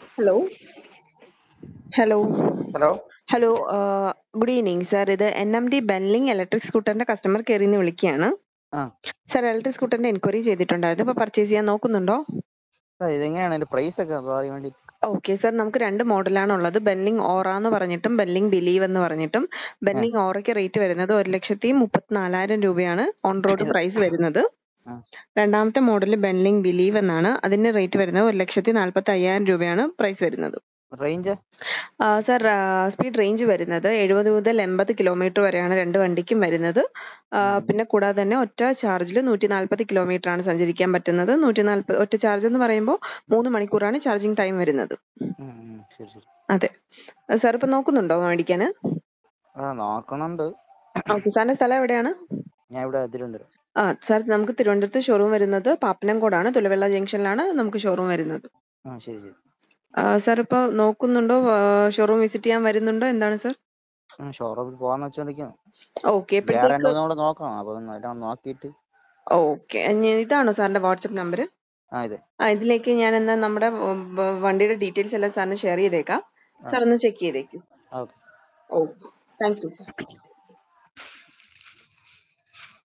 Hello hello hello hello good evening sir ഇത് N M D Benling electric സ്കൂട്ടറിന്റെ customer കെയറിൽ നിന്ന് വിളിക്കുകയാണ് ആ സാർ ഇലക്ട്രിക് സ്കൂട്ടറിന്റെ എൻക്വയറി ചെയ്തിട്ടുണ്ടായിരുന്നു ഇപ്പൊ പർച്ചേസ് ചെയ്യാൻ നോക്കുന്നുണ്ടോ ആ, ഇതെങ്ങനെയാണ് അതിന്റെ പ്രൈസ് ഒക്കെ പറയാൻ വേണ്ടി ഓക്കെ സാർ നമുക്ക് രണ്ട് മോഡലാണ് ഉള്ളത് ബെൻലിംഗ് ഓറ എന്ന് പറഞ്ഞിട്ടും ബെൻലിംഗ് ബിലീവ് എന്ന് പറഞ്ഞിട്ടും ബെൻലിംഗ് ഓറയ്ക്ക് റേറ്റ് വരുന്നത് ഒരു ലക്ഷത്തി മുപ്പത്തിനാലായിരം രൂപയാണ് ഓൺ റോഡ് പ്രൈസ് വരുന്നത് ആ. രണ്ടാമത്തെ മോഡൽ ബെൻലിംഗ് ബിലീവ് എന്നാണ് അതിന്റെ റേറ്റ് വരുന്നത് ഒരു ലക്ഷത്തി നാൽപ്പത്തി അയ്യായിരം രൂപയാണ് പ്രൈസ് വരുന്നത് റേഞ്ച് ആ, സാർ സ്പീഡ് റേഞ്ച് വരുന്നത് എഴുപത് മുതൽ എൺപത് കിലോമീറ്റർ വരെയാണ് രണ്ട് വണ്ടിക്കും വരുന്നത് ആ, പിന്നെ കൂടാതെ തന്നെ ഒറ്റ ചാർജിൽ നൂറ്റി നാൽപ്പത് കിലോമീറ്റർ ആണ് സഞ്ചരിക്കാൻ പറ്റുന്നത് നൂറ്റി നാൽപ്പത് ഒറ്റ ചാർജ് എന്ന് പറയുമ്പോൾ മൂന്ന് മണിക്കൂറാണ് ചാർജിങ് ടൈം വരുന്നത് ശരി ശരി അതെ സാർ ഇപ്പൊ നോക്കുന്നുണ്ടോ മേടിക്കാന് ആ നോക്കണുണ്ട് ഓക്കെ സാറിന്റെ സ്ഥലം എവിടെയാണ് ഞാൻ ഇവിടെ തിരുവനന്തപുരം ആ സാർ നമുക്ക് തിരുവനന്തപുരത്ത് ഷോറൂം വരുന്നത് പാപ്പനംകോടാണ് തുലവെള്ള ജംഗ്ഷനിലാണ് നമുക്ക് ഷോറൂം വരുന്നത് ആ ശരി ശരി ആ, സാർ ഇപ്പൊ നോക്കുന്നുണ്ടോ ഷോറൂം വിസിറ്റ് ചെയ്യാൻ വരുന്നുണ്ടോ എന്താണ് സാർ ഷോറൂമിൽ പോവാന്ന് വെച്ചോണ്ടിരിക്കുന്നു ഓക്കെ വേറെ എപ്പോഴത്തേക്ക് രണ്ടു കൂടെ നോക്കണം അപ്പൊ ഒന്ന് എല്ലാം നോക്കിയിട്ട് ഓക്കെ ഇതാണോ സാറിന്റെ വാട്സപ്പ് നമ്പർ ആ ഇതെ ആ ഇതിലേക്ക് ഞാൻ എന്നാ നമ്മുടെ ഉം, ബ- വണ്ടിയുടെ ഡീറ്റെയിൽസ് എല്ലാം സാറിന് ഷെയർ ചെയ്തേക്കാം സാർ ഒന്ന് ചെക്ക് ചെയ്തേക്കൂ okay okay thank you sir